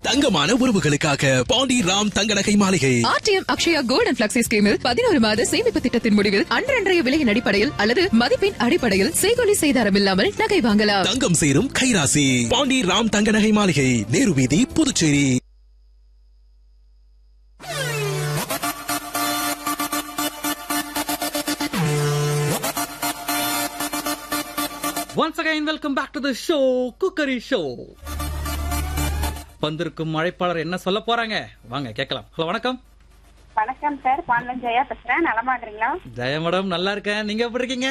தங்கமான உறவுகளுக்காக Pandi Ram Thanga Nagai Maligai RTM Akshaya gold and flexi ஸ்கீமில் பதினோரு மாத சேமிப்பு திட்டத்தின் முடிவில் அன்றன்றைய விலையின் அடிப்படையில் அல்லது மதிப்பின் அடிப்படையில் செய்கொலி செய்தாரம் இல்லாமல் நகை வாங்கலாம் தங்கம் சேரும் கைராசி பாண்டி ராம் தங்க நகை மாளிகை நேரு வீதி Puducherry once again welcome back to the show cookery show வந்திருக்கும் அழைப்பாளர் என்ன சொல்ல போறாங்க வாங்க கேட்கலாம் ஹலோ வணக்கம் வணக்கம் சார் பாண்டன் ஜெயா பேசுறேன் நலமா இருக்கிறீங்களா ஜெய மேடம் நல்லா இருக்கேன் நீங்க எப்படி இருக்கீங்க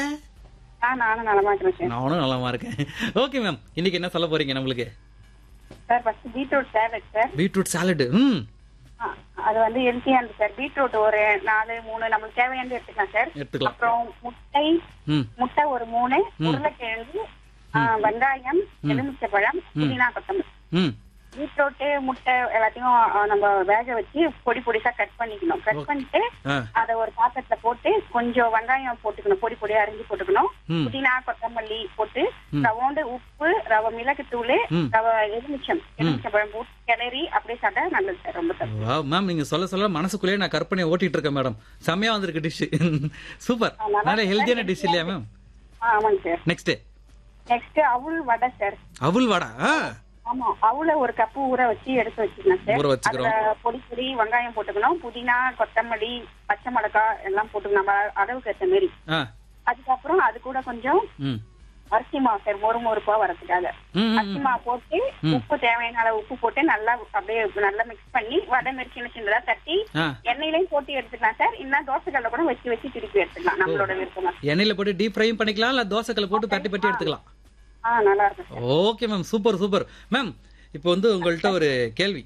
ஆ நானும் நலமா இருக்கிறேன் சார் நானும் நலமா இருக்கேன் ஓகே மேம் இன்னைக்கு என்ன சொல்ல போறீங்க நம்மளுக்கு sir first beetroot salad sir beetroot salad ம் ஆ, அது வந்து ஹெல்த்தியானது சார் பீட்ரூட் ஒரு நாலு மூணு நம்மளுக்கு தேவையானது எடுத்துக்கலாம் சார் எடுத்துக்கலாம். அப்புறம் முட்டை ம் முட்டை ஒரு மூணு உருளைக்கிழங்கு ஆ, வெங்காயம் எலுமிச்சைப்பழம் புதினா கொத்தமல்லி ம் பீட்ரூட் முட்டை எல்லாத்தையும் ஆ, நம்ம வேக வச்சு பொடி பொடிசா கட் பண்ணிக்கணும் கட் பண்ணிட்டு ஆ அத ஒரு பாத்திரத்துல போட்டு கொஞ்சம் வெங்காயம் போட்டுக்கணும் பொடி பொடியா அரிஞ்சு போட்டுக்கணும் ம். புதினா கொத்தமல்லி போட்டு ரவோண்டு உப்பு ரவை மிளகு தூள் ம். ரவை எலுமிச்சம் எலுமிச்சம்பழம் போட்டு கிளறி அப்படியே சாப்பிட்டா நல்லது சார் ரொம்ப தப்பு வா மேம் நீங்க சொல்ல சொல்ல மனசுக்குள்ளேயே நான் கற்பனையை ஓட்டிட்டு இருக்கேன் மேடம் செம்மையா வந்திருக்கு டிஷ் சூப்பர் நல்லா நல்ல ஹெல்த்தியான டிஷ் இல்லையா மேம் ஆமாங்க சார் நெக்ஸ்ட் நெக்ஸ்ட் அவுள் வடை சார் அவுல் வடா ஆ ஆமா அவுள ஒரு கப்பு ஊற வச்சு எடுத்து வச்சுக்கணும் சார் ஊற வச்சுக்கிறோம். அதுல பொடி பொடி வெங்காயம் போட்டுக்கணும் புதினா கொத்தமல்லி பச்சை மிளகாய் எல்லாம் போட்டுக்கணும் நம்ம அளவுக்கு ஏற்ற மாதிரி ஆ அதுக்கப்புறம் அது கூட கொஞ்சம் ம் அரிசி மாவு சார் மொறு மொறுப்பா வரதுக்காக ம், ம், அரிசி மாவு போட்டு உப்பு தேவையான அளவு உப்பு போட்டு நல்லா அப்படியே நல்லா மிக்ஸ் பண்ணி வடை மாதிரி சின்ன சின்னதா தட்டி ஆ எண்ணெயிலையும் போட்டு எடுத்துக்கலாம் சார் இல்ல தோசைக்கல்ல கூட வச்சு வச்சு திருப்பி எடுத்துக்கலாம் நம்மளோட விருப்பமா எண்ணெயில போட்டு டீப் ஃப்ரையும் பண்ணிக்கலாம் இல்ல தோசைக்கல்ல போட்டு பட்டி பட்டி எடுத்துக்கலாம் ஆ நல்லா இருக்கும் sir okay ma'am super super ma'am இப்போ வந்து உங்கள்ட்ட ஒரு கேள்வி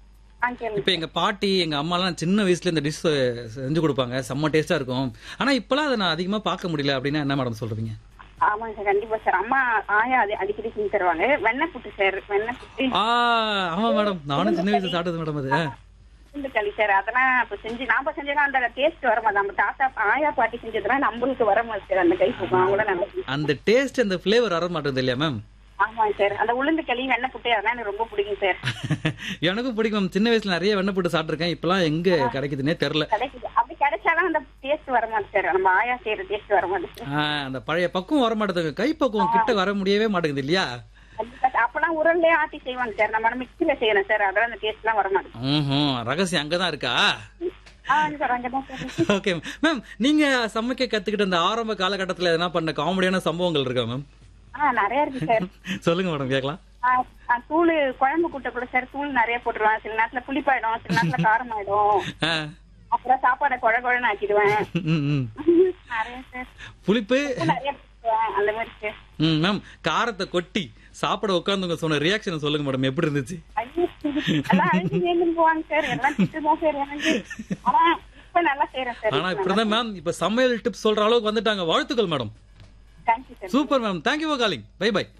ஆ கேளுங்க இப்போ எங்க பாட்டி எங்க அம்மாலாம் சின்ன வயசுல இந்த டிஷ் செஞ்சு கொடுப்பாங்க செம்ம டேஸ்டா இருக்கும் ஆனா இப்பெல்லாம் அதை நான் அதிகமா பார்க்க முடியல அப்படின்னா என்ன மேடம் சொல்றீங்க ஆமாங்க சார் கண்டிப்பா சார் அம்மா ஆயா அது அடிக்கடி செஞ்சு தருவாங்க வெண்ணெய் புட்டு சார் வெண்ணெய் புட்டு ஆ ஆமா மேடம் நானும் சின்ன வயசுல சாப்பிட்டது மேடம் அது பூண்டு களி சார் அதெல்லாம் இப்ப செஞ்சு நாம செஞ்சா அந்த டேஸ்ட் வர மாதிரி நம்ம தாத்தா ஆயா பாட்டி செஞ்சதுலாம் நம்மளுக்கு வர மாதிரி சார் அந்த கை போகும் அவங்கள நல்லா செஞ்சு- அந்த டேஸ்ட் அந்த ஃபிளேவர் வர மாட்டேங்குது இல்லையா மேம் ஆமாங்க சார் அந்த உளுந்து களி வெண்ணெய் புட்டு அதெல்லாம் எனக்கு ரொம்ப பிடிக்கும் சார் எனக்கும் பிடிக்கும் மேம் சின்ன வயசுல நிறைய வெண்ணெய் போட்டு சாப்பிட்டுருக்கேன் இப்பெல்லாம் எங்க கிடைக்குதுன்னே தெரியல கிடைக்குது அப்படி கிடைச்சாலும் அந்த டேஸ்ட் வர மாதிரி சார் நம்ம ஆயா செய்யற டேஸ்ட் வர மாதிரி ஆ, அந்த பழைய பக்குவம் வர மாட்டேங்குது கை பக்குவம் கிட்ட வர முடியவே மாட்டேங்குது இல்லையா கண்டிப்பா சார். அப்பெல்லாம் உரல்லே ஆட்டி செய்வாங்க சார் நம்ம மிக்சில செய்யணும் சார் அதெல்லாம் அந்த டேஸ்ட் எல்லாம் வர மாட்டேங்குது ம்ஹும். ரகசியம் அங்கதான் இருக்கா ஆ சார் அங்கதான் சார் ஓகே மேம் நீங்க சமைக்க கத்துக்கிட்ட அந்த ஆரம்ப காலகட்டத்துல எதனா பண்ண காமெடியான சம்பவங்கள் இருக்கா மேம் ஆ நிறைய இருக்கு சார் சொல்லுங்க மேடம் கேட்கலாம் ஆ, ஆ, தூள் குழம்பு கூட்ட கூட சார் தூள் நிறைய போட்டுருவேன் சில நேரத்துல புளிப்பாயிடும் சில நேரத்துல காரம் ஆயிடும் ஆ. அப்புறம் சாப்பாடை குழ குழன்னு ஆக்கிடுவேன் ம், ம். நிறைய சார் புளிப்பு உப்பு நிறைய போட்டுருவேன் அந்த மாதிரி சார் ம் மேம் காரத்தை கொட்டி சாப்பிட உட்காந்துங்க சொன்ன ரியாக்ஷன் சொல்லுங்க மேடம் எப்படி இருந்துச்சு ஐயோ, எல்லாம் அழிஞ்சு சேர்ந்து போவாங்க சார் எல்லாம் திட்டுதான் சார் எனக்கு ஆனா இப்ப நல்லா செய்யறேன் சார் ஆனா இப்படிதான் மேம் இப்ப சமையல் டிப்ஸ் சொல்ற அளவுக்கு வந்துட்டாங்க வாழ்த்துக்கள் madam thank you sir super ma'am thank you for calling bye by